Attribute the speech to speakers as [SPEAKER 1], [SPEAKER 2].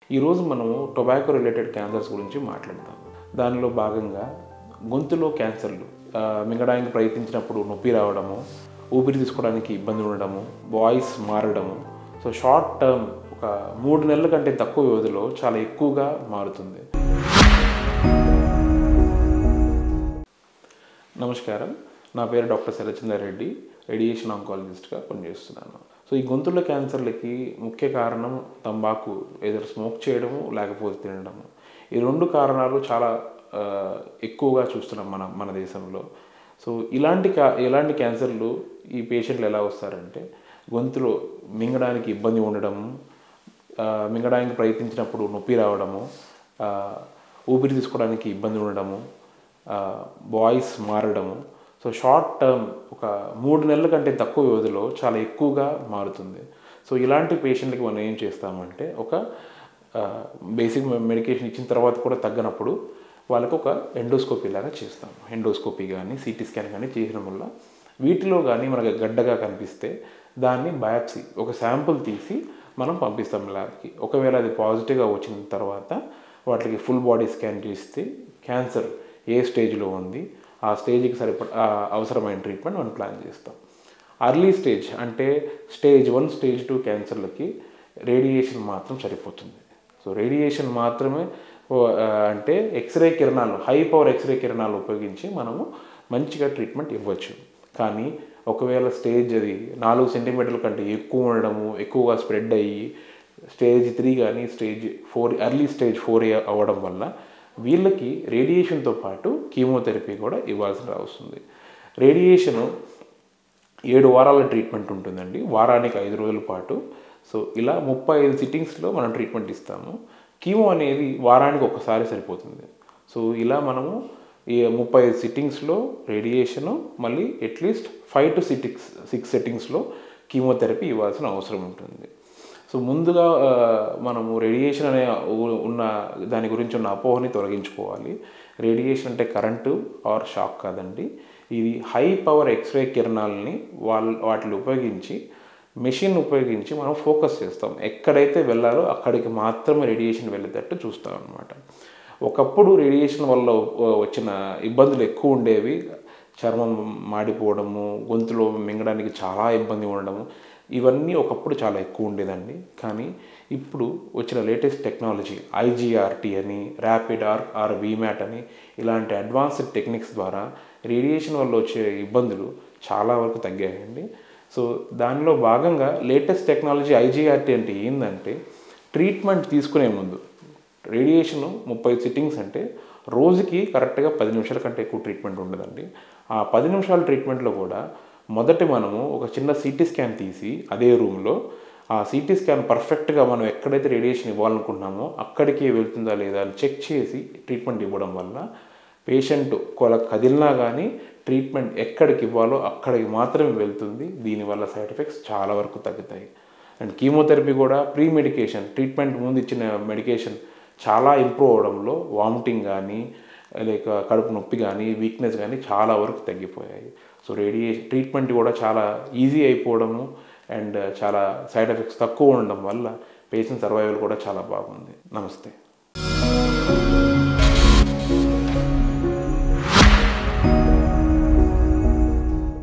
[SPEAKER 1] ఈరోజు మనము tobacco related cancers గురించి మాట్లాడతాం దానిలో భాగంగా గొంతులో క్యాన్సర్లు ఆ, మింగడానికి ప్రయత్నించినప్పుడు నొప్పి రావడము ఊపిరి తీసుకోవడానికి ఇబ్బంది ఉండడము వాయిస్ మారడము సో షార్ట్ టర్మ్ ఒక మూడు నెలల కంటే తక్కువ వ్యవధిలో చాలా ఎక్కువగా మారుతుంది నమస్కారం నా పేరు డాక్టర్ శరచంద్ర రెడ్డి రేడియేషన్ ఆంకాలజిస్ట్గా పనిచేస్తున్నాను సో ఈ గొంతుల క్యాన్సర్లకి ముఖ్య కారణం తంబాకు ఏదో స్మోక్ చేయడము లేకపోతే తినడము ఈ రెండు కారణాలు చాలా ఆ, ఎక్కువగా చూస్తున్నాం మన మన దేశంలో సో ఇలాంటి కా ఇలాంటి క్యాన్సర్లు ఈ పేషెంట్లు ఎలా వస్తారంటే గొంతులో మింగడానికి ఇబ్బంది ఉండడము ఆ, మింగడానికి ప్రయత్నించినప్పుడు నొప్పి రావడము ఆ, ఊపిరి తీసుకోవడానికి ఇబ్బంది ఉండడము వాయిస్ మారడము సో షార్ట్ టర్మ్ ఒక మూడు నెలల కంటే తక్కువ వ్యవధిలో చాలా ఎక్కువగా మారుతుంది సో ఇలాంటి పేషెంట్కి మనం ఏం చేస్తామంటే ఒక బేసిక్ మెడికేషన్ ఇచ్చిన తర్వాత కూడా తగ్గనప్పుడు వాళ్ళకు ఒక ఎండోస్కోపీ లాగా చేస్తాం ఎండోస్కోపీ కానీ సిటీ స్కాన్ కానీ చేయడం వల్ల వీటిలో కానీ మనకు గడ్డగా కనిపిస్తే దాన్ని బయాప్సీ ఒక శాంపుల్ తీసి మనం పంపిస్తాం ల్యాబ్కి ఒకవేళ అది పాజిటివ్గా వచ్చిన తర్వాత వాటికి ఫుల్ బాడీ స్కాన్ చేస్తే క్యాన్సర్ ఏ స్టేజ్లో ఉంది ఆ స్టేజ్కి సరిపడ ఆ అవసరమైన ట్రీట్మెంట్ మనం ప్లాన్ చేస్తాం అర్లీ స్టేజ్ అంటే స్టేజ్ వన్ స్టేజ్ టూ క్యాన్సర్లకి రేడియేషన్ మాత్రం సరిపోతుంది సో రేడియేషన్ మాత్రమే ఓ, ఆ, అంటే ఎక్స్రే కిరణాలు హై పవర్ ఎక్స్రే కిరణాలు ఉపయోగించి మనము మంచిగా ట్రీట్మెంట్ ఇవ్వచ్చు కానీ ఒకవేళ స్టేజ్ అది నాలుగు సెంటీమీటర్ల కంటే ఎక్కువ ఉండడము ఎక్కువగా స్ప్రెడ్ అయ్యి స్టేజ్ త్రీ కానీ stage four early stage four అవ్వడం వల్ల వీళ్ళకి రేడియేషన్తో పాటు కీమోథెరపీ కూడా ఇవ్వాల్సి వస్తుంది రేడియేషను ఏడు వారాల ట్రీట్మెంట్ ఉంటుందండి వారానికి ఐదు రోజుల పాటు సో ఇలా ముప్పై ఐదు సిట్టింగ్స్లో మనం ట్రీట్మెంట్ ఇస్తాము కీమో అనేది వారానికి ఒకసారి సరిపోతుంది సో ఇలా మనము ఈ ముప్పై ఐదు సిట్టింగ్స్లో రేడియేషను మళ్ళీ at least five to sittings six సెట్టింగ్స్లో కీమోథెరపీ ఇవ్వాల్సిన అవసరం ఉంటుంది సో ముందుగా ఆ, మనము రేడియేషన్ అనే ఉ- ఉన్న దాని గురించి ఉన్న అపోహని తొలగించుకోవాలి రేడియేషన్ అంటే కరెంటు ఆర్ షాక్ కాదండి ఇది హై పవర్ ఎక్స్రే కిరణాలని వాళ్ళ వాటిని ఉపయోగించి మెషిన్ ఉపయోగించి మనం ఫోకస్ చేస్తాం ఎక్కడైతే వెళ్ళాలో అక్కడికి మాత్రమే రేడియేషన్ వెళ్ళేటట్టు చూస్తాం అనమాట ఒకప్పుడు రేడియేషన్ వల్ల వ- వచ్చిన ఇబ్బందులు ఎక్కువ ఉండేవి చర్మం మాడిపోవడము గొంతులో మింగడానికి చాలా ఇబ్బంది ఉండడము ఇవన్నీ ఒకప్పుడు చాలా ఎక్కువ ఉండేదండి కానీ ఇప్పుడు వచ్చిన లేటెస్ట్ టెక్నాలజీ ఐజీఆర్టీ అని ర్యాపిడ్ ఆర్ ఆర్ వీమ్యాట్ అని ఇలాంటి అడ్వాన్స్డ్ టెక్నిక్స్ ద్వారా రేడియేషన్ వల్ల వచ్చే ఇబ్బందులు చాలా వరకు తగ్గాయండి సో దానిలో భాగంగా లేటెస్ట్ టెక్నాలజీ ఐజీఆర్టీ అంటే ఏంటంటే ట్రీట్మెంట్ తీసుకునే ముందు రేడియేషన్ ముప్పై సిట్టింగ్స్ అంటే రోజుకి కరెక్ట్గా పది నిమిషాల కంటే ఎక్కువ ట్రీట్మెంట్ ఉండదండి ఆ పది నిమిషాల ట్రీట్మెంట్లో కూడా మొదట మనము ఒక చిన్న సిటీ స్కాన్ తీసి అదే రూమ్లో ఆ సిటీ స్కాన్ పర్ఫెక్ట్గా మనం ఎక్కడైతే రేడియేషన్ ఇవ్వాలనుకుంటున్నామో అక్కడికి వెళ్తుందా లేదా అని చెక్ చేసి ట్రీట్మెంట్ ఇవ్వడం వల్ల పేషెంట్ కొల కదిలినా కానీ ట్రీట్మెంట్ ఎక్కడికి ఇవ్వాలో అక్కడికి మాత్రమే వెళ్తుంది దీనివల్ల సైడ్ ఎఫెక్ట్స్ చాలా వరకు తగ్గుతాయి అండ్ కీమోథెరపీ కూడా ప్రీ మెడికేషన్ ట్రీట్మెంట్ ముందు ఇచ్చిన మెడికేషన్ చాలా ఇంప్రూవ్ అవడంలో వామిటింగ్ కానీ లేక కడుపు నొప్పి కానీ వీక్నెస్ కానీ చాలా వరకు తగ్గిపోయాయి సో రేడియేషన్ ట్రీట్మెంట్ కూడా చాలా ఈజీ అయిపోవడము అండ్ చాలా సైడ్ ఎఫెక్ట్స్ తక్కువ ఉండడం వల్ల పేషెంట్ సర్వైవల్ కూడా చాలా బాగుంది నమస్తే